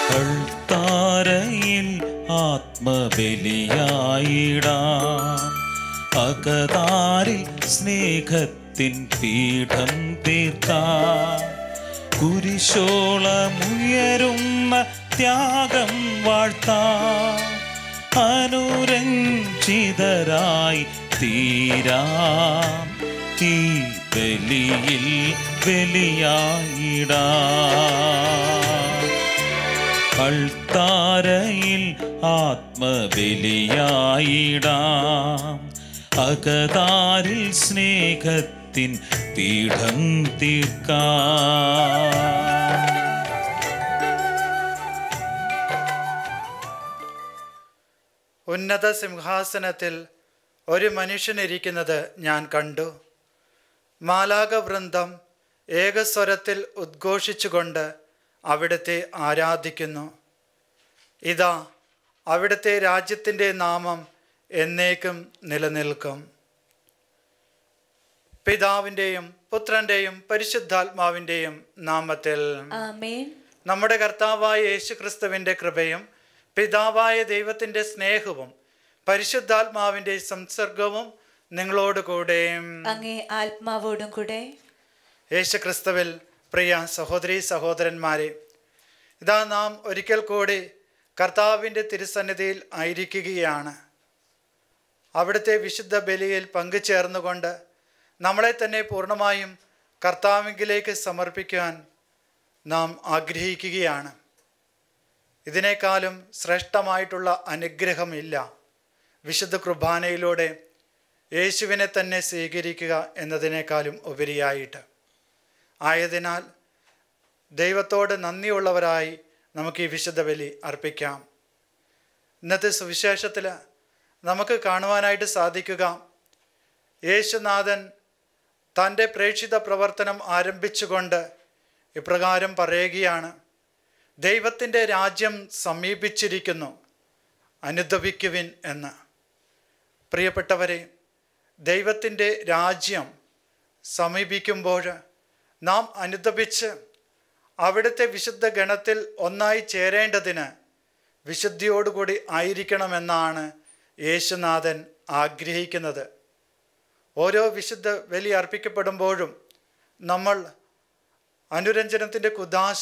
അൾത്താരയിൽ ആത്മബലിയായിടാം അകതാരിൽ സ്നേഹത്തിൻ പീഠം തീർക്കാം കുരിശോളമുയരുന്ന ത്യാഗം വാഴ്ത്താം അനുരഞ്ജിതരായി തീരാം ഈ ബലിയിൽ ബലിയായിടാം അൾത്താരയിൽ ആത്മബലിയായിടാം അകതാരിൽ സ്നേഹത്തിൻ പീഠം തീർക്കാം ഉന്നത സിംഹാസനത്തിൽ ഒരു മനുഷ്യനിരിക്കുന്നത് ഞാൻ കണ്ടു മാലാക വൃന്ദം ഏകസ്വരത്തിൽ ഉദ്ഘോഷിച്ചുകൊണ്ട് അവിടുത്തെ ആരാധിക്കുന്നു ഇതാ അവിടുത്തെ രാജ്യത്തിൻ്റെ നാമം എന്നേക്കും നിലനിൽക്കും പിതാവിൻ്റെയും പുത്രൻ്റെയും പരിശുദ്ധാത്മാവിൻ്റെയും നാമത്തിൽ ആമേൻ നമ്മുടെ കർത്താവായ യേശു ക്രിസ്തുവിൻ്റെ കൃപയും പിതാവായ ദൈവത്തിൻ്റെ സ്നേഹവും പരിശുദ്ധാത്മാവിൻ്റെ സംസർഗവും നിങ്ങളോട് കൂടെയും അങ്ങേ ആത്മാവോടും കൂടെ യേശു ക്രിസ്തുവിൽ പ്രിയ സഹോദരി സഹോദരന്മാരെ ഇതാ നാം ഒരിക്കൽ കൂടി കർത്താവിൻ്റെ തിരുസന്നിധിയിൽ ആയിരിക്കുകയാണ് അവിടുത്തെ വിശുദ്ധ ബലിയിൽ പങ്കുചേർന്നുകൊണ്ട് നമ്മളെ തന്നെ പൂർണ്ണമായും കർത്താവിങ്കിലേക്ക് സമർപ്പിക്കുവാൻ നാം ആഗ്രഹിക്കുകയാണ് ഇതിനേക്കാളും ശ്രേഷ്ഠമായിട്ടുള്ള അനുഗ്രഹമില്ല വിശുദ്ധ കുർബാനയിലൂടെ യേശുവിനെ തന്നെ സ്വീകരിക്കുക എന്നതിനേക്കാളും ഉപരിയായിട്ട് ആയതിനാൽ ദൈവത്തോട് നന്ദിയുള്ളവരായി നമുക്ക് ഈ വിശുദ്ധ ബലി അർപ്പിക്കാം ഇന്നത്തെ സുവിശേഷത്തിൽ നമുക്ക് കാണുവാനായിട്ട് സാധിക്കുക യേശുനാഥൻ തൻ്റെ പ്രേക്ഷിത പ്രവർത്തനം ആരംഭിച്ചുകൊണ്ട് ഇപ്രകാരം പറയുകയാണ് ദൈവത്തിൻ്റെ രാജ്യം സമീപിച്ചിരിക്കുന്നു അനുദപിക്കുവിൻ എന്ന് പ്രിയപ്പെട്ടവരെ ദൈവത്തിൻ്റെ രാജ്യം സമീപിക്കുമ്പോൾ നാം അനുദപിച്ച് അവിടുത്തെ വിശുദ്ധ ഗണത്തിൽ ഒന്നായി ചേരേണ്ടതിന് വിശുദ്ധിയോടുകൂടി ആയിരിക്കണമെന്നാണ് യേശുനാഥൻ ആഗ്രഹിക്കുന്നത് ഓരോ വിശുദ്ധ ബലി അർപ്പിക്കപ്പെടുമ്പോഴും നമ്മൾ അനുരഞ്ജനത്തിൻ്റെ കുദാശ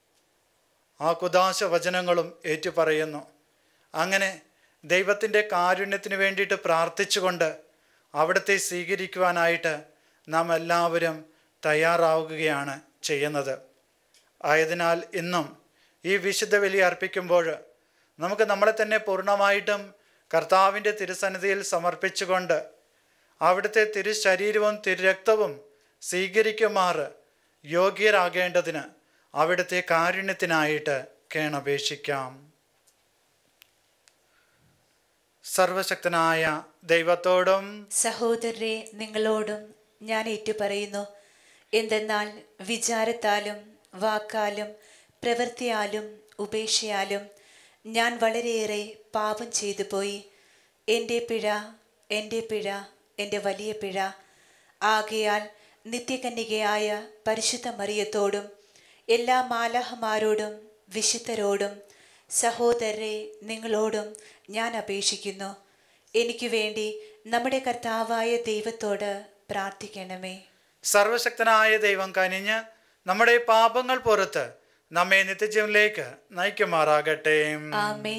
ആ കുദാശ വചനങ്ങളും ഏറ്റുപറയുന്നു അങ്ങനെ ദൈവത്തിൻ്റെ കാരുണ്യത്തിന് വേണ്ടിയിട്ട് പ്രാർത്ഥിച്ചുകൊണ്ട് അവിടുത്തെ സ്വീകരിക്കുവാനായിട്ട് നാം എല്ലാവരും തയ്യാറാവുകയാണ് ചെയ്യുന്നത് ആയതിനാൽ ഇന്നും ഈ വിശുദ്ധ ബലി അർപ്പിക്കുമ്പോൾ നമുക്ക് നമ്മളെ തന്നെ പൂർണ്ണമായിട്ടും കർത്താവിൻ്റെ തിരുസന്നിധിയിൽ സമർപ്പിച്ചുകൊണ്ട് അവിടുത്തെ തിരുശരീരവും തിരുരക്തവും സ്വീകരിക്കുമാറ് യോഗ്യരാകേണ്ടതിന് അവിടുത്തെ കാരുണ്യത്തിനായിട്ട് കേണപേക്ഷിക്കാം സർവശക്തനായ ദൈവത്തോടും സഹോദരരെ നിങ്ങളോടും ഞാൻ ഏറ്റുപറയുന്നു എന്തെന്നാൽ വിചാരത്താലും വാക്കാലും പ്രവൃത്തിയാലും ഉപേക്ഷയാലും ഞാൻ വളരെയേറെ പാപം ചെയ്തു പോയി എൻ്റെ പിഴ എൻ്റെ പിഴ എൻ്റെ വലിയ പിഴ ആകയാൽ നിത്യകന്യകയായ പരിശുദ്ധ മറിയത്തോടും എല്ലാ മാലാഹമാരോടും വിശുദ്ധരോടും സഹോദരരെ നിങ്ങളോടും ഞാൻ അപേക്ഷിക്കുന്നു എനിക്ക് വേണ്ടി നമ്മുടെ കർത്താവായ ദൈവത്തോട് പ്രാർത്ഥിക്കണമേ സർവശക്തനായ ദൈവം കനിഞ്ഞ് നമ്മുടെ പാപങ്ങൾ പുറത്ത് നമ്മെ നിത്യജീവനിലേക്ക് നയിക്കുമാറാകട്ടെ ആമേ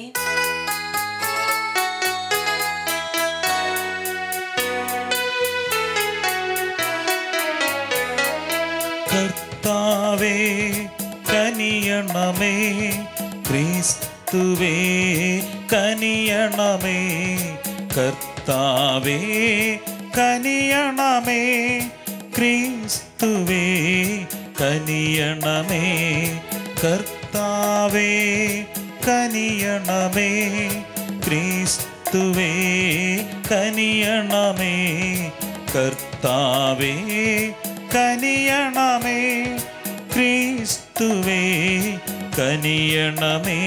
കർത്താവേ കനിയണമേ ക്രിസ്തുവേ കനിയണമേ കർത്താവേ കനിയണമേ ക്രിസ്തുവേ കനിയണമേ കർത്താവേ കനിയണമേ ക്രിസ്തുവേ കനിയണമേ കർത്താവേ കനിയണമേ ക്രിസ്തുവേ കനിയണമേ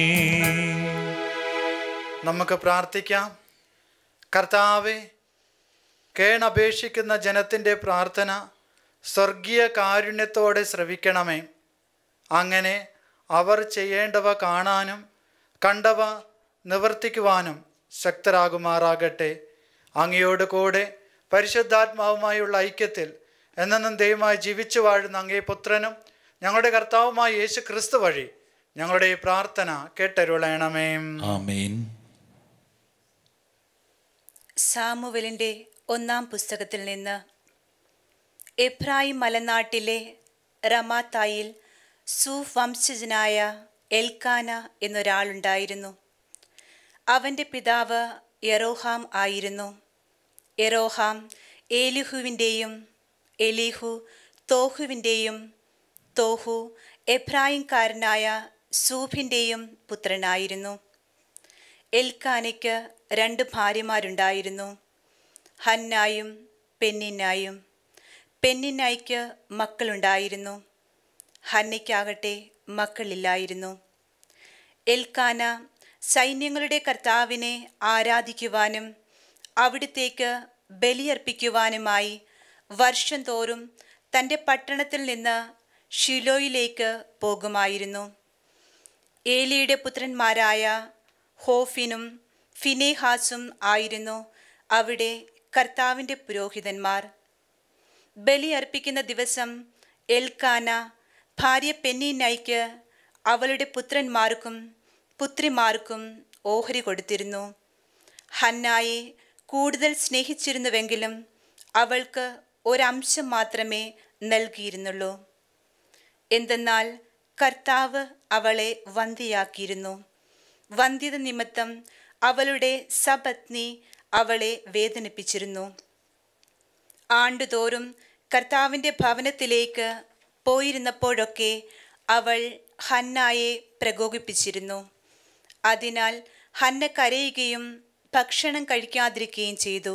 നമുക്ക് പ്രാർത്ഥിക്കാം കർത്താവെ കേണപേക്ഷിക്കുന്ന ജനത്തിൻ്റെ പ്രാർത്ഥന സ്വർഗീയ കാരുണ്യത്തോടെ ശ്രവിക്കണമേ അങ്ങനെ അവർ ചെയ്യേണ്ടവ കാണാനും കണ്ടവ നിവർത്തിക്കുവാനും ശക്തരാകുമാറാകട്ടെ അങ്ങയോട് കൂടെ പരിശുദ്ധാത്മാവുമായുള്ള ഐക്യത്തിൽ എന്നെന്നും ദൈവമായി ജീവിച്ചു വാഴുന്ന അങ്ങേ പുത്രനും ഞങ്ങളുടെ കർത്താവുമായ യേശു ക്രിസ്തു വഴി ഞങ്ങളുടെ ഈ പ്രാർത്ഥന കേട്ടരുളയണമേ ആമേൻ സാമുവലിൻ്റെ ഒന്നാം പുസ്തകത്തിൽ നിന്ന് എബ്രാഹിം മലനാട്ടിലെ റമാത്തായിൽ സുവംശജനായ എൽക്കാന എന്നൊരാളുണ്ടായിരുന്നു അവൻ്റെ പിതാവ് യെറോഹാം ആയിരുന്നു യെറോഹാം ഏലിഹുവിൻ്റെയും എലീഹു തോഹുവിൻ്റെയും തോഹു എബ്രാഹിംകാരനായ സൂഫിൻ്റെയും പുത്രനായിരുന്നു എൽക്കാനയ്ക്ക് രണ്ട് ഭാര്യമാരുണ്ടായിരുന്നു ഹന്നായും പെന്നിനായും പെന്നിനായ്ക്ക് മക്കളുണ്ടായിരുന്നു ഹന്നയ്ക്കാകട്ടെ മക്കളില്ലായിരുന്നു എൽക്കാന സൈന്യങ്ങളുടെ കർത്താവിനെ ആരാധിക്കുവാനും അവിടുത്തേക്ക് ബലിയർപ്പിക്കുവാനുമായി വർഷം തോറും തൻ്റെ പട്ടണത്തിൽ നിന്ന് ഷിലോയിലേക്ക് പോകുമായിരുന്നു ഏലിയുടെ പുത്രന്മാരായ ഹോഫിനും ഫിനേഹാസും ആയിരുന്നു അവിടെ കർത്താവിൻ്റെ പുരോഹിതന്മാർ ബലി അർപ്പിക്കുന്ന ദിവസം എൽക്കാന ഭാര്യ പെന്നീനയ്ക്ക് അവളുടെ പുത്രന്മാർക്കും പുത്രിമാർക്കും ഓഹരി കൊടുത്തിരുന്നു ഹന്നായെ കൂടുതൽ സ്നേഹിച്ചിരുന്നുവെങ്കിലും അവൾക്ക് ഒരംശം മാത്രമേ നൽകിയിരുന്നുള്ളൂ എന്തെന്നാൽ കർത്താവ് അവളെ വന്ധ്യയാക്കിയിരുന്നു വന്ധ്യത നിമിത്തം അവളുടെ സപത്നി അവളെ വേദനിപ്പിച്ചിരുന്നു ആണ്ടുതോറും കർത്താവിൻ്റെ ഭവനത്തിലേക്ക് പോയിരുന്നപ്പോഴൊക്കെ അവൾ ഹന്നായെ പ്രകോപിപ്പിച്ചിരുന്നു അതിനാൽ ഹന്ന കരയുകയും ഭക്ഷണം കഴിക്കാതിരിക്കുകയും ചെയ്തു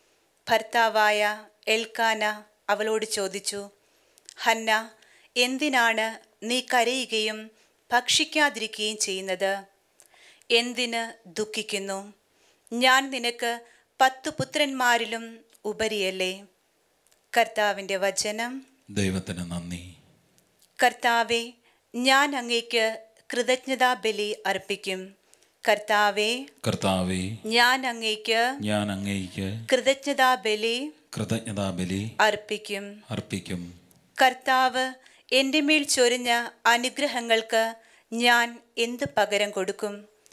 ഭർത്താവായ എൽക്കാന അവളോട് ചോദിച്ചു ഹന്ന എന്തിനാണ് നീ കരയുകയും ഭക്ഷിക്കാതിരിക്കുകയും ചെയ്യുന്നത് എന്തിന് ദുഃഖിക്കുന്നു ഞാൻ നിനക്ക് പത്തു പുത്രന്മാരിലും ഉപരിയല്ലേ കർത്താവിൻ്റെ വചനം ദൈവത്തിന് നന്ദി കർത്താവെ ഞാൻ അങ്ങേക്ക് കൃതജ്ഞതാ ബലി അർപ്പിക്കും കർത്താവെ കർത്താവെ ഞാൻ അങ്ങേക്ക് ഞാൻ അങ്ങേക്ക് കൃതജ്ഞതാ ബലി കൃതജ്ഞതാബലി അർപ്പിക്കും അർപ്പിക്കും കർത്താവ് എൻ്റെ മേൽ ചൊരിഞ്ഞ അനുഗ്രഹങ്ങൾക്ക് ഞാൻ എന്ത് പകരം കൊടുക്കും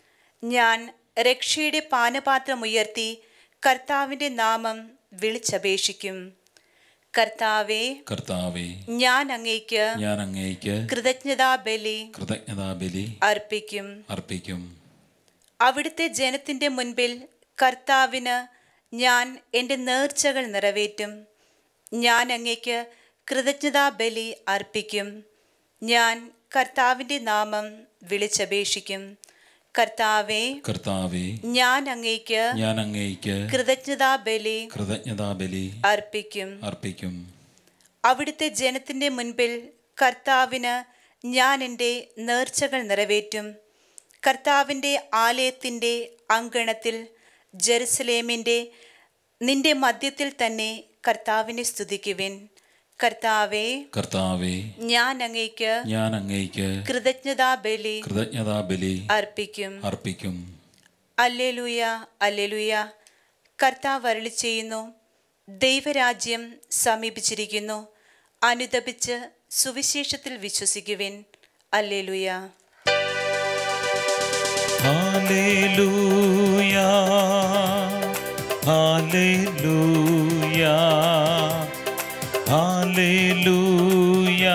ഞാൻ രക്ഷയുടെ പാനപാത്രമുയർത്തി കർത്താവിൻ്റെ നാമം വിളിച്ചപേക്ഷിക്കും കർത്താവെ കർത്താവെ ഞാൻ അങ്ങേക്ക് ഞാൻ അങ്ങേക്ക് കൃതജ്ഞതാ ബലി കൃതജ്ഞതാബലി അർപ്പിക്കും അർപ്പിക്കും അവിടുത്തെ ജനത്തിൻ്റെ മുൻപിൽ കർത്താവിന് ഞാൻ എൻ്റെ നേർച്ചകൾ നിറവേറ്റും ഞാൻ അങ്ങേക്ക് കൃതജ്ഞതാ ബലി അർപ്പിക്കും ഞാൻ കർത്താവിൻ്റെ നാമം വിളിച്ചപേക്ഷിക്കും കർത്താവെ കർത്താവെ ഞാൻ അങ്ങേക്ക് ഞാൻ അങ്ങേക്ക് കൃതജ്ഞതാ ബലി കൃതജ്ഞതാബലി അർപ്പിക്കും അർപ്പിക്കും അവിടുത്തെ ജനത്തിൻ്റെ മുൻപിൽ കർത്താവിന് ഞാൻ എൻ്റെ നേർച്ചകൾ നിറവേറ്റും കർത്താവിൻ്റെ ആലയത്തിൻ്റെ അങ്കണത്തിൽ ജെറുസലേമിൻ്റെ നിന്റെ മധ്യത്തിൽ തന്നെ കർത്താവിനെ സ്തുതിക്കുവിൻ കർത്താവെ കർത്താവെ ഞാൻ അങ്ങേക്ക് ഞാൻ അങ്ങേക്ക് കൃതജ്ഞതാ ബലി കൃതജ്ഞതാബലി അർപ്പിക്കും അർപ്പിക്കും അല്ലെലുയ അല്ലെലുയ കർത്താവ് അരുളി ചെയ്യുന്നു ദൈവരാജ്യം സമീപിച്ചിരിക്കുന്നു അനുദപിച്ച് സുവിശേഷത്തിൽ വിശ്വസിക്കുവിൻ അല്ലെലുയ ഹല്ലേലൂയ ഹല്ലേലൂയ ഹല്ലേലൂയ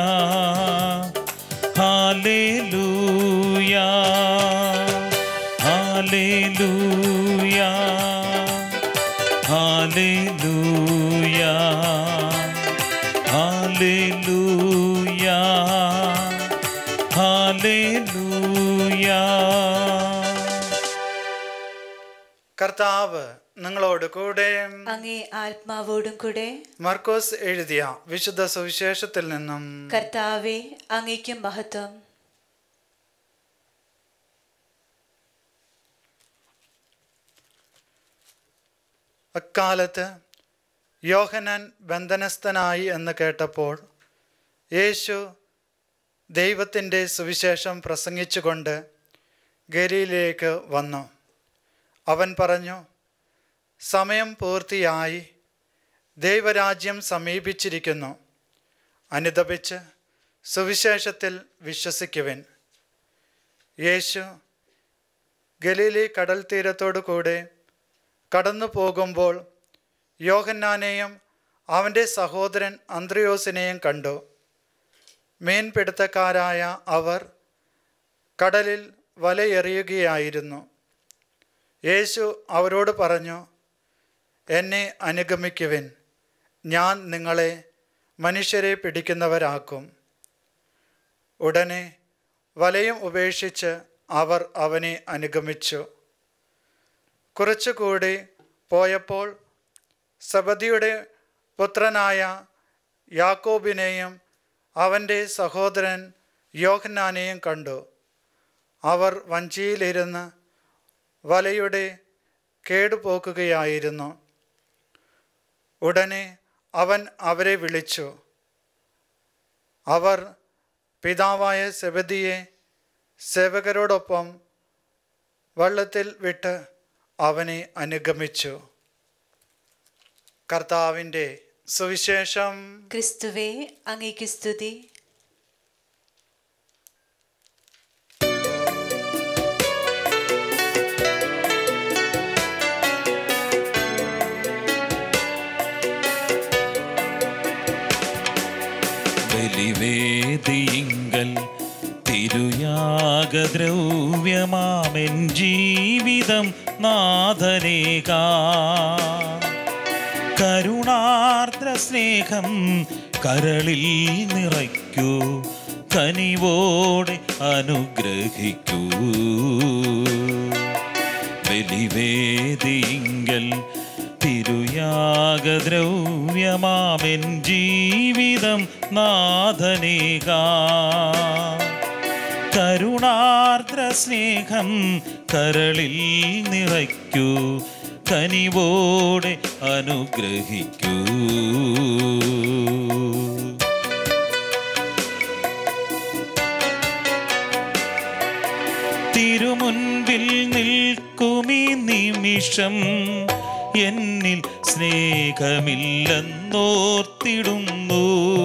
ഹല്ലേലൂയ ഹല്ലേലൂയ ഹല്ലേലൂയ ഹല്ലേലൂയ ഹല്ലേലൂയ കർത്താവ് നിങ്ങളോട് കൂടെ അങ്ങേ ആത്മാവോടും കൂടെ മർക്കോസ് എഴുതിയ വിശുദ്ധ സുവിശേഷത്തിൽ നിന്നും കർത്താവെ അങ്ങേക്കും മഹത്വം അക്കാലത്ത് യോഹനാൻ ബന്ധനസ്ഥനായി എന്ന് കേട്ടപ്പോൾ യേശു ദൈവത്തിൻ്റെ സുവിശേഷം പ്രസംഗിച്ചുകൊണ്ട് ഗലിയിലേക്ക് വന്നു അവൻ പറഞ്ഞു സമയം പൂർത്തിയായി ദൈവരാജ്യം സമീപിച്ചിരിക്കുന്നു അനുദപിച്ച് സുവിശേഷത്തിൽ വിശ്വസിക്കുവിൻ യേശു ഗലീലി കടൽ തീരത്തോടു കൂടെ കടന്നു പോകുമ്പോൾ യോഹന്നാനെയും അവൻ്റെ സഹോദരൻ അന്ത്രയോസിനെയും കണ്ടു മീൻപിടുത്തക്കാരായ അവർ കടലിൽ വലയെറിയുകയായിരുന്നു യേശു അവരോട് പറഞ്ഞു എന്നെ അനുഗമിക്കുവിൻ ഞാൻ നിങ്ങളെ മനുഷ്യരെ പിടിക്കുന്നവരാക്കും ഉടനെ വലയും ഉപേക്ഷിച്ച് അവർ അവനെ അനുഗമിച്ചു കുറച്ചുകൂടി പോയപ്പോൾ സബദിയുടെ പുത്രനായ യാക്കോബിനെയും അവൻ്റെ സഹോദരൻ യോഹന്നാനെയും കണ്ടു അവർ വഞ്ചിയിലിരുന്ന് വലയുടെ കേടുപോക്കുകയായിരുന്നു ഉടനെ അവൻ അവരെ വിളിച്ചു അവർ പിതാവായ സെബദിയെ സേവകരോടൊപ്പം വള്ളത്തിൽ വിട്ട് അവനെ അനുഗമിച്ചു കർത്താവിൻ്റെ സുവിശേഷം ക്രിസ്തുവേ അങ്ങേക്ക് സ്തുതി ബലിവേദിയിങ്കൽ തിരുയാഗദ്രവ്യമാമെൻ ജീവിതം നാഥനേകാ കരുണാർദ്ര സ്നേഹം കരളിൽ നിറയ്ക്കൂ കനിവോടെ അനുഗ്രഹിക്കൂ ബലിവേദിയിങ്കൽ തിരുയാഗദ്രവ്യമാമെൻ ജീവിതം നാഥനേകാ കരുണാർദ്ര സ്നേഹം കരളിൽ നിറയ്ക്കൂ കനിവോടെ അനുഗ്രഹിക്കൂ തിരുമുൻപിൽ നിൽക്കുമീ നിമിഷം എന്നിൽ സ്നേഹമില്ലെന്നോർത്തിടുന്നു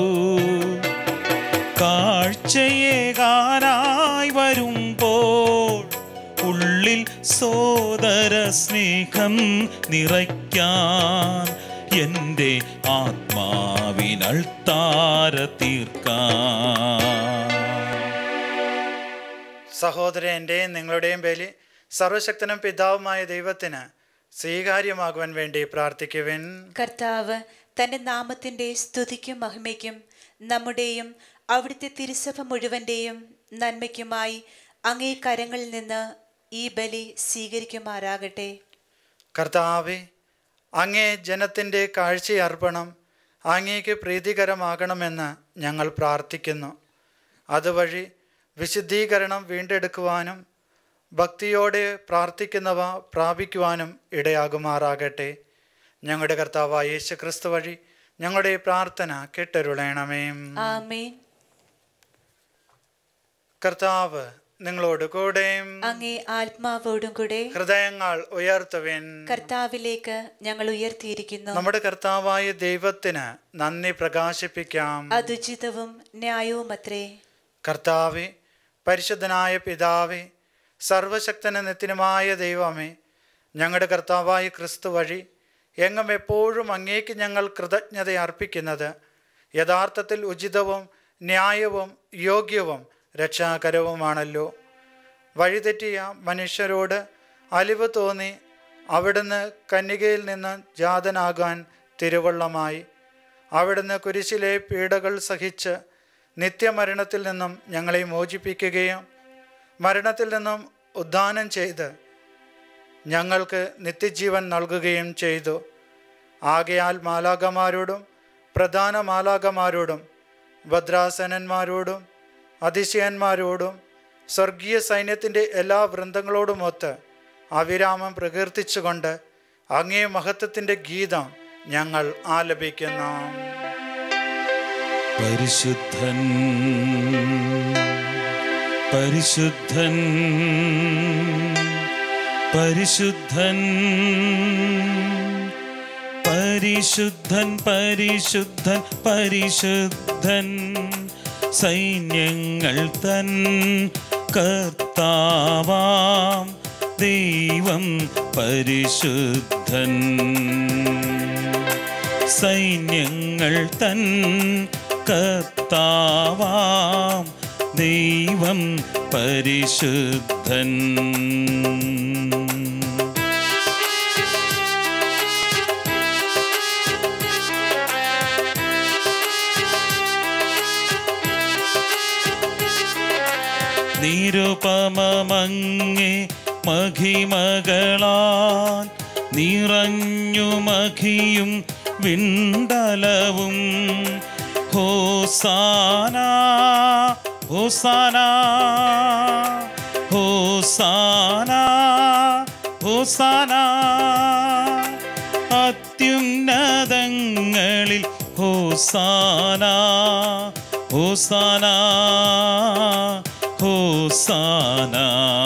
കാഴ്ചയേകാനായി വരുമ്പോൾ ഉള്ളിൽ സോദര സ്നേഹം നിറയ്ക്കാൻ എൻ്റെ ആത്മാവിനൾ താര തീർക്കാൻ സഹോദരൻ്റെയും നിങ്ങളുടെയും ബലി സർവശക്തനും പിതാവുമായ ദൈവത്തിന് സ്വീകാര്യമാകുവാൻ വേണ്ടി പ്രാർത്ഥിക്കുവിൻ കർത്താവ് തന്റെ നാമത്തിന്റെ സ്തുതിക്കും മഹിമയ്ക്കും നമ്മുടെയും അവിടുത്തെ തിരുസഭ മുഴുവന്റെയും നന്മയ്ക്കുമായി അങ്ങേ കരങ്ങളിൽ നിന്ന് ഈ ബലി സ്വീകരിക്കുമാറാകട്ടെ കർത്താവെ അങ്ങേ ജനത്തിൻ്റെ കാഴ്ചയർപ്പണം അങ്ങേക്ക് പ്രീതികരമാകണമെന്ന് ഞങ്ങൾ പ്രാർത്ഥിക്കുന്നു അതുവഴി വിശുദ്ധീകരണം വീണ്ടെടുക്കുവാനും ഭക്തിയോടെ പ്രാർത്ഥിക്കുന്നവ പ്രാപിക്കുവാനും ഇടയാകുമാറാകട്ടെ ഞങ്ങളുടെ കർത്താവായ യേശു ക്രിസ്തു വഴി ഞങ്ങളുടെ പ്രാർത്ഥന കേട്ടരുളയണമേ ആമേൻ കർത്താവ് നിങ്ങളോട് കൂടെയും അങ്ങേ ആത്മാവോടും കൂടെ ഹൃദയങ്ങൾ ഉയർത്തുവിൻ കർത്താവിലേക്ക് ഞങ്ങൾ ഉയർത്തിയിരിക്കുന്നു നമ്മുടെ കർത്താവായ ദൈവത്തിന് നന്ദി പ്രകാശിപ്പിക്കാം അതുചിതവും ന്യായവുമത്രേ കർത്താവെ പരിശുദ്ധനായ പിതാവേ സർവശക്തന നിത്യനുമായ ദൈവമേ ഞങ്ങളുടെ കർത്താവായ ക്രിസ്തു വഴി എങ്ങും എപ്പോഴും അങ്ങേക്ക് ഞങ്ങൾ കൃതജ്ഞത അർപ്പിക്കുന്നത് യഥാർത്ഥത്തിൽ ഉചിതവും ന്യായവും യോഗ്യവും രക്ഷാകരവുമാണല്ലോ വഴിതെറ്റിയ മനുഷ്യരോട് അലിവ് തോന്നി അവിടുന്ന് കന്യകയിൽ നിന്ന് ജാതനാകാൻ തിരുവള്ളമായി അവിടുന്ന് കുരിശിലെ പീഡകൾ സഹിച്ച് നിത്യമരണത്തിൽ നിന്നും ഞങ്ങളെ മോചിപ്പിക്കുകയും മരണത്തിൽ നിന്നും ഉദ്ധാനം ചെയ്ത് ഞങ്ങൾക്ക് നിത്യജീവൻ നൽകുകയും ചെയ്തു ആകയാൽ മാലാകമാരോടും പ്രധാന മാലാകമാരോടും ഭദ്രാസനന്മാരോടും അതിശയന്മാരോടും സ്വർഗീയ സൈന്യത്തിൻ്റെ എല്ലാ വൃന്ദങ്ങളോടുമൊത്ത് അവിരാമം പ്രകീർത്തിച്ചുകൊണ്ട് അങ്ങേ മഹത്വത്തിൻ്റെ ഗീതം ഞങ്ങൾ ആലപിക്കുന്നു പരിശുദ്ധൻ പരിശുദ്ധൻ പരിശുദ്ധൻ പരിശുദ്ധൻ പരിശുദ്ധൻ പരിശുദ്ധൻ സൈന്യങ്ങൾ തൻ കർത്താവാം ദൈവം പരിശുദ്ധൻ സൈന്യങ്ങൾ തൻ കർത്താവാം ദൈവം പരിശുദ്ധൻ നിരുപമങ്ങേ മഹിമകളാൽ നിറഞ്ഞു മഹിയും വിണ്ടലവും ഹോസാന ഹോസാന ഹോസാന ഹോസാന അത്യുന്നതങ്ങളിൽ ഹോസാന ഹോസാന ഹോസാന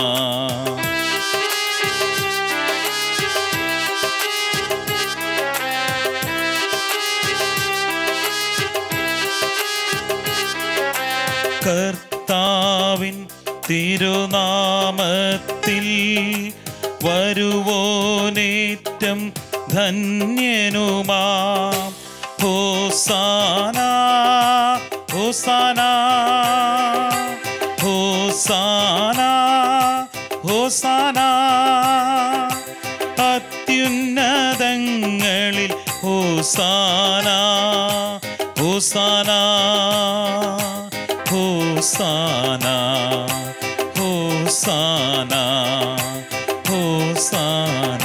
കർത്താവിൻ തിരുനാമത്തിൽ വരുവോനേറ്റം ധന്യനുമാം ഹോസാന ഹോസാന ഹോസാന ഹോസാന അത്യുന്നതങ്ങളിൽ ഹോസാന ഹോസാന ഹോസാന ഹോസാന ഹോസാന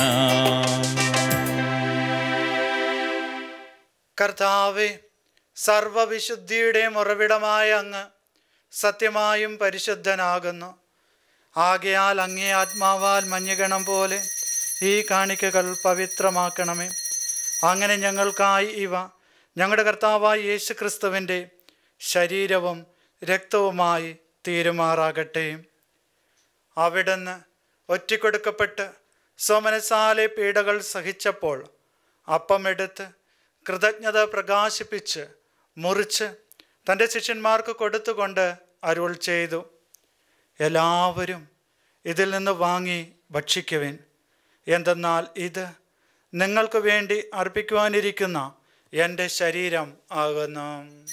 കർത്താവെ സർവവിശുദ്ധിയുടെയും ഉറവിടമായ അങ്ങ് സത്യമായും പരിശുദ്ധനാകുന്നു ആകയാൽ അങ്ങേ ആത്മാവാൽ മഞ്ഞുകണം പോലെ ഈ കാണിക്കകൾ പവിത്രമാക്കണമേ അങ്ങനെ ഞങ്ങൾക്കായി ഇവ ഞങ്ങളുടെ കർത്താവായ യേശു ക്രിസ്തുവിൻ്റെ ശരീരവും രക്തവുമായി തീരുമാറാകട്ടെ അവിടുന്ന് ഒറ്റിക്കൊടുക്കപ്പെട്ട് സ്വമനസാലെ പീഡകൾ സഹിച്ചപ്പോൾ അപ്പമെടുത്ത് കൃതജ്ഞത പ്രകാശിപ്പിച്ച് മുറിച്ച് തൻ്റെ ശിഷ്യന്മാർക്ക് കൊടുത്തുകൊണ്ട് അരുൾ ചെയ്തു എല്ലാവരും ഇതിൽ നിന്ന് വാങ്ങി ഭക്ഷിക്കുവിൻ എന്തെന്നാൽ ഇത് നിങ്ങൾക്ക് വേണ്ടി അർപ്പിക്കുവാനിരിക്കുന്ന എൻ്റെ ശരീരം ആകുന്നു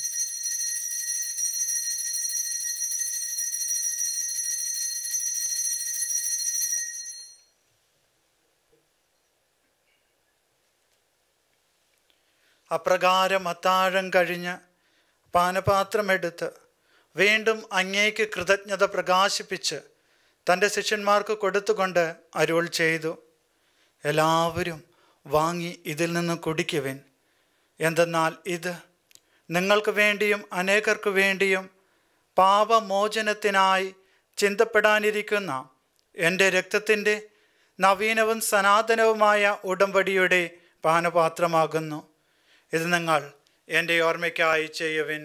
അപ്രകാരം അത്താഴം കഴിഞ്ഞ് പാനപാത്രമെടുത്ത് വീണ്ടും അങ്ങേക്ക് കൃതജ്ഞത പ്രകാശിപ്പിച്ച് തൻ്റെ ശിഷ്യന്മാർക്ക് കൊടുത്തുകൊണ്ട് അരുൾ ചെയ്തു എല്ലാവരും വാങ്ങി ഇതിൽ നിന്ന് കുടിക്കുവിൻ എന്തെന്നാൽ ഇത് നിങ്ങൾക്ക് വേണ്ടിയും അനേകർക്ക് വേണ്ടിയും പാപമോചനത്തിനായി ചിന്തപ്പെടാനിരിക്കുന്ന എൻ്റെ രക്തത്തിൻ്റെ നവീനവും സനാതനവുമായ ഉടമ്പടിയുടെ പാനപാത്രമാകുന്നു ഇത് നിങ്ങൾ എൻ്റെ ഓർമ്മയ്ക്കായി ചെയ്യുവിൻ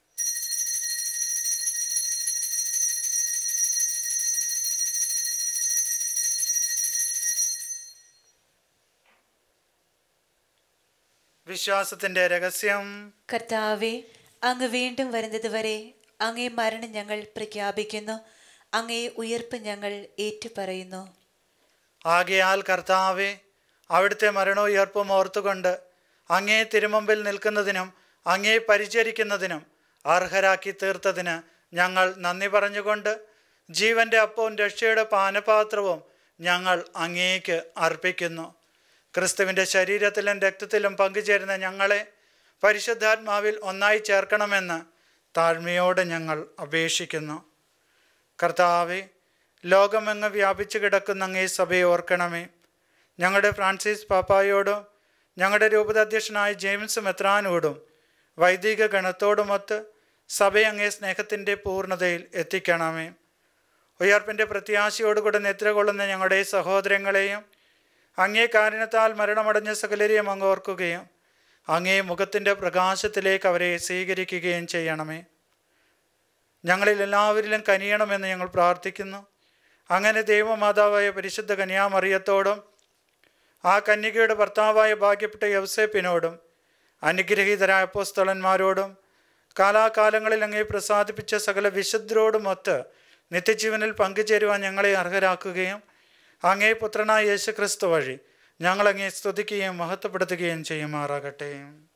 വിശ്വാസത്തിൻ്റെ രഹസ്യം കർത്താവെ അങ്ങ് വീണ്ടും വരുന്നത് വരെ അങ്ങേ മരണം ഞങ്ങൾ പ്രഖ്യാപിക്കുന്നു അങ്ങേ ഉയർപ്പ് ഞങ്ങൾ ഏറ്റുപറയുന്നു ആകയാൽ കർത്താവെ അവിടുത്തെ മരണോയർപ്പും ഓർത്തുകൊണ്ട് അങ്ങേ തിരുമുമ്പിൽ നിൽക്കുന്നതിനും അങ്ങേ പരിചരിക്കുന്നതിനും അർഹരാക്കി തീർത്തതിന് ഞങ്ങൾ നന്ദി പറഞ്ഞുകൊണ്ട് ജീവന്റെ അപ്പവും രക്ഷയുടെ പാനപാത്രവും ഞങ്ങൾ അങ്ങേക്ക് അർപ്പിക്കുന്നു ക്രിസ്തുവിൻ്റെ ശരീരത്തിലും രക്തത്തിലും പങ്കുചേരുന്ന ഞങ്ങളെ പരിശുദ്ധാത്മാവിൽ ഒന്നായി ചേർക്കണമെന്ന് താഴ്മയോടെ ഞങ്ങൾ അപേക്ഷിക്കുന്നു കർത്താവെ ലോകമെങ്ങ് വ്യാപിച്ചു കിടക്കുന്ന അങ്ങേ സഭയെ ഓർക്കണമേ ഞങ്ങളുടെ ഫ്രാൻസിസ് പാപ്പായോടും ഞങ്ങളുടെ രൂപതാധ്യക്ഷനായ ജെയിംസ് മെത്രാനോടും വൈദിക ഗണത്തോടുമൊത്ത് സഭയെ അങ്ങേ സ്നേഹത്തിൻ്റെ പൂർണ്ണതയിൽ എത്തിക്കണമേ ഉയർപ്പിൻ്റെ പ്രത്യാശയോടുകൂടെ നിദ്ര കൊള്ളുന്ന ഞങ്ങളുടെ സഹോദരങ്ങളെയും അങ്ങേ കാരണത്താൽ മരണമടഞ്ഞ സകലരെയും അങ്ങ് ഓർക്കുകയും അങ്ങേ മുഖത്തിൻ്റെ പ്രകാശത്തിലേക്ക് അവരെ സ്വീകരിക്കുകയും ചെയ്യണമേ ഞങ്ങളിൽ എല്ലാവരിലും കനിയണമെന്ന് ഞങ്ങൾ പ്രാർത്ഥിക്കുന്നു അങ്ങനെ ദൈവമാതാവായ പരിശുദ്ധ കന്യാമറിയത്തോടും ആ കന്യകയുടെ ഭർത്താവായ ഭാഗ്യപ്പെട്ട യവസേപ്പിനോടും അനുഗ്രഹീതരായ അപ്പോസ്തലന്മാരോടും കാലാകാലങ്ങളിൽ അങ്ങേ പ്രസാദിപ്പിച്ച സകല വിശുദ്ധരോടുമൊത്ത് നിത്യജീവനിൽ പങ്കുചേരുവാൻ ഞങ്ങളെ അർഹരാക്കുകയും അങ്ങേ പുത്രനായ യേശു ക്രിസ്തു വഴി ഞങ്ങളങ്ങേ സ്തുതിക്കുകയും മഹത്വപ്പെടുത്തുകയും ചെയ്യുമാറാകട്ടെ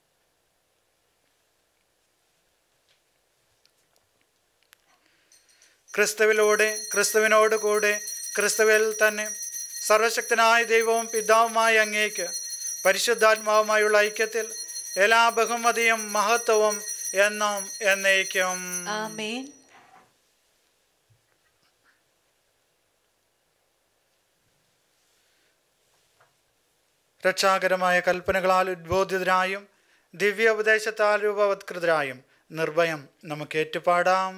ക്രിസ്തുവിലൂടെ ക്രിസ്തുവിനോട് കൂടെ ക്രിസ്തുവിൽ തന്നെ സർവശക്തനായ ദൈവവും പിതാവുമായ അങ്ങേക്ക് പരിശുദ്ധാത്മാവുമായുള്ള ഐക്യത്തിൽ എല്ലാ ബഹുമതിയും മഹത്വവും എന്നും എന്നേക്കും ആമേൻ രക്ഷാകരമായ കൽപ്പനകളാൽ ഉദ്ബോധിതരായും ദിവ്യ ഉപദേശത്താൽ രൂപവത്കൃതരായും നിർഭയം നമുക്ക് ഏറ്റുപാടാം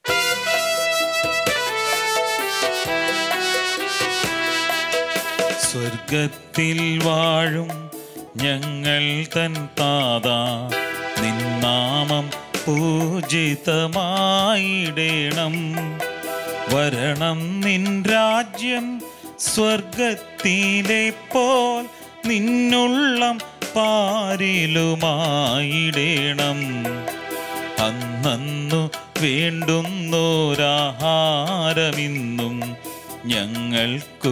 സ്വർഗത്തിൽ വാഴും ഞങ്ങൾ തൻ താത നിന്നാമം പൂജിതമായിടേണം വരണം നിൻ രാജ്യം സ്വർഗത്തിലെ പോൽ നിന്നുള്ളം പാരിലുമായിടേണം അന്നു വേണ്ടുന്നോരാഹാരമിന്നും ഞങ്ങൾക്കു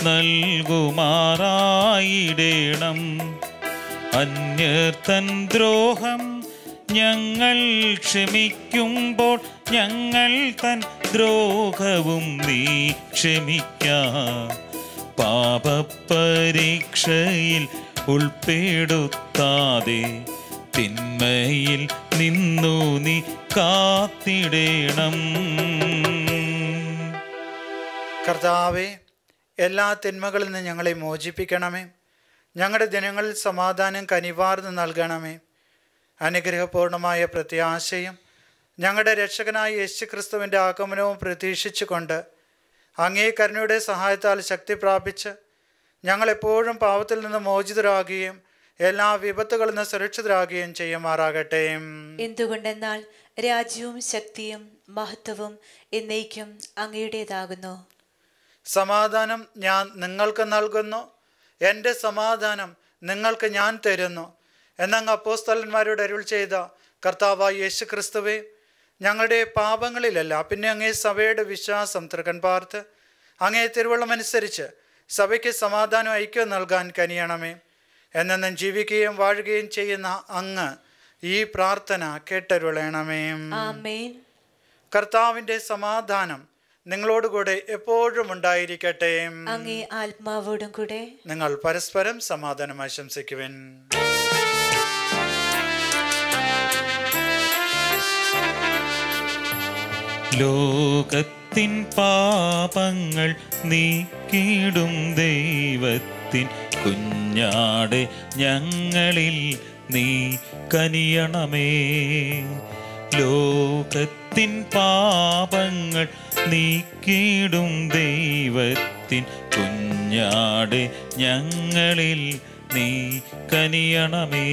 നൽകുമാറായിടേണം അന്യർത്തൻ ദ്രോഹം ഞങ്ങൾ ക്ഷമിക്കുമ്പോൾ ഞങ്ങൾ തൻ ദ്രോഹവും നീ ക്ഷമിക്ക പാപപരീക്ഷയിൽ ഉൾപ്പെടുത്താതെ തിന്മയിൽ നിന്നു നീ കാത്തിടേണം കർത്താവെ എല്ലാ തിന്മകളിൽ നിന്ന് ഞങ്ങളെ മോചിപ്പിക്കണമേ ഞങ്ങളുടെ ദിനങ്ങളിൽ സമാധാനം കനിവാർന്ന് നൽകണമേ അനുഗ്രഹപൂർണമായ പ്രത്യാശയും ഞങ്ങളുടെ രക്ഷകനായ യേശുക്രിസ്തുവിൻ്റെ ആഗമനവും പ്രതീക്ഷിച്ചുകൊണ്ട് അങ്ങേ കരുണയുടെ സഹായത്താൽ ശക്തി പ്രാപിച്ച് ഞങ്ങളെപ്പോഴും പാവത്തിൽ നിന്ന് മോചിതരാകുകയും എല്ലാ വിപത്തുകളിൽ നിന്ന് സുരക്ഷിതരാകുകയും ചെയ്യുമാറാകട്ടെ എന്തുകൊണ്ടെന്നാൽ രാജ്യവും ശക്തിയും മഹത്വവും എന്നേക്കും അങ്ങയുടേതാകുന്നു സമാധാനം ഞാൻ നിങ്ങൾക്ക് നൽകുന്നു എൻ്റെ സമാധാനം നിങ്ങൾക്ക് ഞാൻ തരുന്നു എന്നങ്ങ് അപ്പോസ്തലന്മാരോട് അരുൾ ചെയ്ത കർത്താവായ യേശു ക്രിസ്തുവേ ഞങ്ങളുടെ പാപങ്ങളിലല്ല പിന്നെ അങ്ങേ സഭയുടെ വിശ്വാസം തൃക്കൻ പാർത്ത് അങ്ങേ തിരുവള്ളമനുസരിച്ച് സഭയ്ക്ക് സമാധാനം ഐക്യം നൽകാൻ കനിയണമേ എന്നെന്നും ജീവിക്കുകയും വാഴുകയും ചെയ്യുന്ന അങ്ങ് ഈ പ്രാർത്ഥന കേട്ടരുളയണമേ ആമേൻ കർത്താവിൻ്റെ സമാധാനം നിങ്ങളോടുകൂടെ എപ്പോഴും ഉണ്ടായിരിക്കട്ടെ അങ്ങേ ആത്മാവോടും കൂടെ നിങ്ങൾ പരസ്പരം സമാധാനം ആശംസിക്കുവിൻ ലോകത്തിൻ പാപങ്ങൾ നീക്കിടും ദൈവത്തിൻ കുഞ്ഞാട് ഞങ്ങളിൽ നീ കനിയണമേ ലോകത്തിൻ പാപങ്ങൾ നീക്കിടും ദൈവത്തിൻ കുഞ്ഞാട് ഞങ്ങളിൽ നീ കനിയണമേ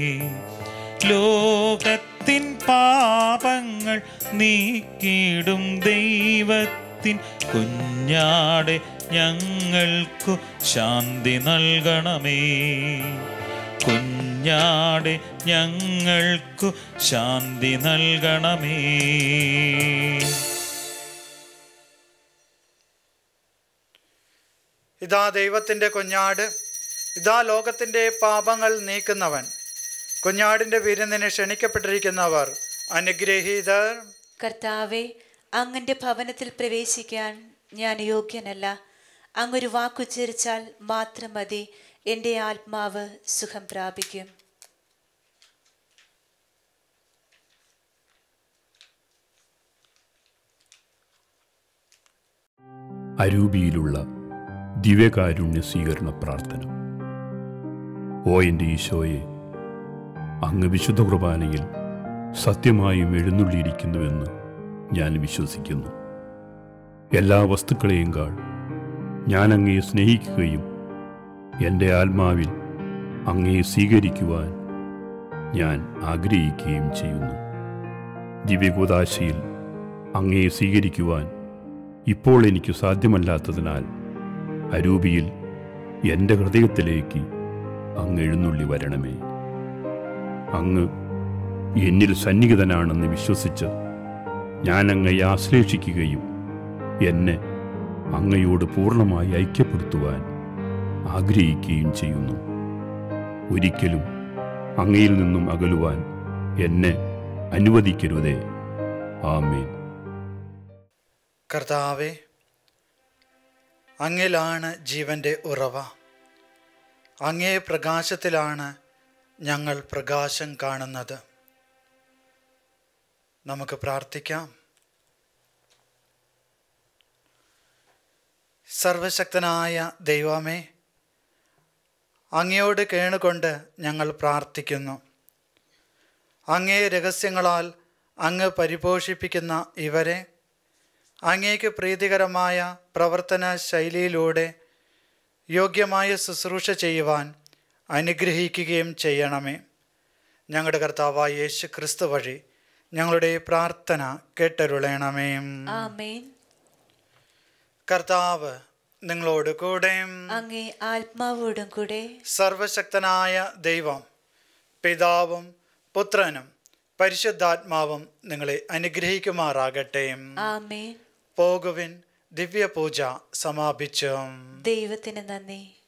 ലോകത്തിൻ പാപങ്ങൾ നീക്കിടും ദൈവത്തിൻ കുഞ്ഞാടെ ഞങ്ങൾക്കു ശാന്തി നൽകണമേ കുഞ്ഞാടെ ഞങ്ങൾക്കു ശാന്തി നൽകണമേ ഇതാ ദൈവത്തിൻ്റെ കുഞ്ഞാട് ഇതാ ലോകത്തിൻ്റെ പാപങ്ങൾ നീക്കുന്നവൻ കുഞ്ഞാടിൻ്റെ വിരുന്നിന് ക്ഷണിക്കപ്പെട്ടിരിക്കുന്നവർ അനുഗ്രഹീതർ കർത്താവെ അങ്ങന്റെ ഭവനത്തിൽ പ്രവേശിക്കാൻ ഞാൻ യോഗ്യനല്ല അങ്ങൊരു വാക്കുച്ചരിച്ചാൽ മാത്രം മതി എൻ്റെ ആത്മാവ് സുഖം പ്രാപിക്കും അരൂപിയിലുള്ള ദിവ്യകാരുണ്യ സ്വീകരണ പ്രാർത്ഥന ഓ എൻ്റെ ഈശോയെ അങ്ങ് വിശുദ്ധ കുർബാനയിൽ സത്യമായും എഴുന്നള്ളിയിരിക്കുന്നുവെന്ന് ഞാൻ വിശ്വസിക്കുന്നു എല്ലാ വസ്തുക്കളെയും കാൾ ഞാൻ അങ്ങയെ സ്നേഹിക്കുകയും എൻ്റെ ആത്മാവിൽ അങ്ങയെ സ്വീകരിക്കുവാൻ ഞാൻ ആഗ്രഹിക്കുകയും ചെയ്യുന്നു ദിവ്യകൂതാശയിൽ അങ്ങയെ സ്വീകരിക്കുവാൻ ഇപ്പോൾ എനിക്ക് സാധ്യമല്ലാത്തതിനാൽ അരൂപിയിൽ എൻ്റെ ഹൃദയത്തിലേക്ക് അങ്ങ് എഴുന്നള്ളി വരണമേ അങ്ങ് എന്നിൽ സന്നിഹിതനാണെന്ന് വിശ്വസിച്ച് ഞാൻ അങ്ങയെ ആശ്ലേഷിക്കുകയും എന്നെ അങ്ങയോട് പൂർണ്ണമായി ഐക്യപ്പെടുത്തുവാൻ ആഗ്രഹിക്കുകയും ചെയ്യുന്നു ഒരിക്കലും അങ്ങയിൽ നിന്നും അകലുവാൻ എന്നെ അനുവദിക്കരുതേ ആമേൻ കർത്താവെ അങ്ങിലാണ് ജീവൻ്റെ ഉറവ അങ്ങേ പ്രകാശത്തിലാണ് ഞങ്ങൾ പ്രകാശം കാണുന്നത് നമുക്ക് പ്രാർത്ഥിക്കാം സർവശക്തനായ ദൈവമേ അങ്ങയോട് കേണുകൊണ്ട് ഞങ്ങൾ പ്രാർത്ഥിക്കുന്നു അങ്ങേ രഹസ്യങ്ങളാൽ അങ്ങ് പരിപോഷിപ്പിക്കുന്ന ഇവരെ അങ്ങേക്ക് പ്രീതികരമായ പ്രവർത്തന ശൈലിയിലൂടെ യോഗ്യമായ ശുശ്രൂഷ ചെയ്യുവാൻ അനുഗ്രഹിക്കുകയും ചെയ്യണമേ ഞങ്ങളുടെ കർത്താവായ യേശു ക്രിസ്തു വഴി ഞങ്ങളുടെ പ്രാർത്ഥന കേട്ടരുളയണമേ ആമേൻ കർത്താവ് നിങ്ങളോട് കൂടെ അങ്ങേ ആത്മാവോടും കൂടെ സർവശക്തനായ ദൈവം പിതാവും പുത്രനും പരിശുദ്ധാത്മാവും നിങ്ങളെ അനുഗ്രഹിക്കുമാറാകട്ടെ ആമേൻ പോകുവിൻ ദിവ്യപൂജ സമാപിച്ചു ദൈവത്തിന് നന്ദി